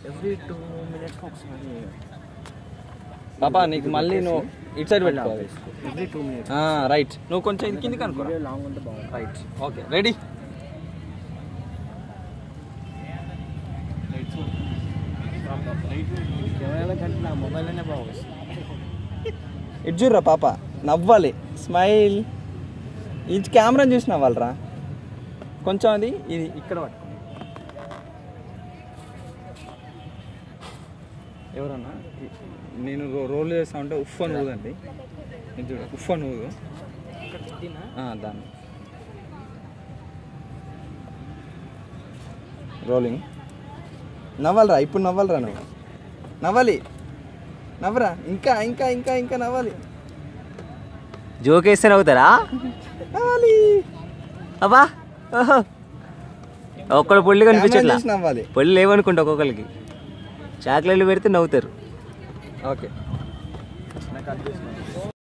Every two minutes ఒకసారి పాపా నీకు మళ్ళీ నువ్వు ఇటు సైడ్ పెట్టుకోవాలి ఎవ్రీ టూ మినిట్స్ రైట్ నువ్వు కొంచెం ఇది కిందికి అనుకో వీడియో లాంగ్ ఉంటే బాగుంటుంది రైట్ ఓకే రెడీ కెమెరాలో కంటే నా మొబైల్లోనే బాగుంది ఇటు చూడరా పాప నవ్వాలి స్మైల్ ఈ కెమెరాని చూసి నవ్వాలరా కొంచెం అది ఇది ఇక్కడ పట్టుకో ఎవరన్నా ఈ- నేను రో- రోల్ చేస్తా ఉంటే ఉఫ్ అని ఊదండి ఇది చూడు ఉఫ్ అని ఊదు ఆ, దాన్ని రోలింగ్ నవ్వాలరా ఇప్పుడు నవ్వాలరా నువ్వు నవ్వాలి నవ్వరా ఇంకా ఇంకా ఇంకా ఇంకా నవ్వాలి జోక్ వేస్తే నవ్వుతారా నవ్వాలి అబ్బా ఓహో ఒక్కడు పొల్లి కెమెరా కనిపించట్లా చూసి నవ్వాలి పొల్లి లేవనుకుంటా ఒక్కొక్కరికి చాక్లెట్లు పెడితే నవ్వుతారు ఓకే నాకు అది చూసి నవ్వు.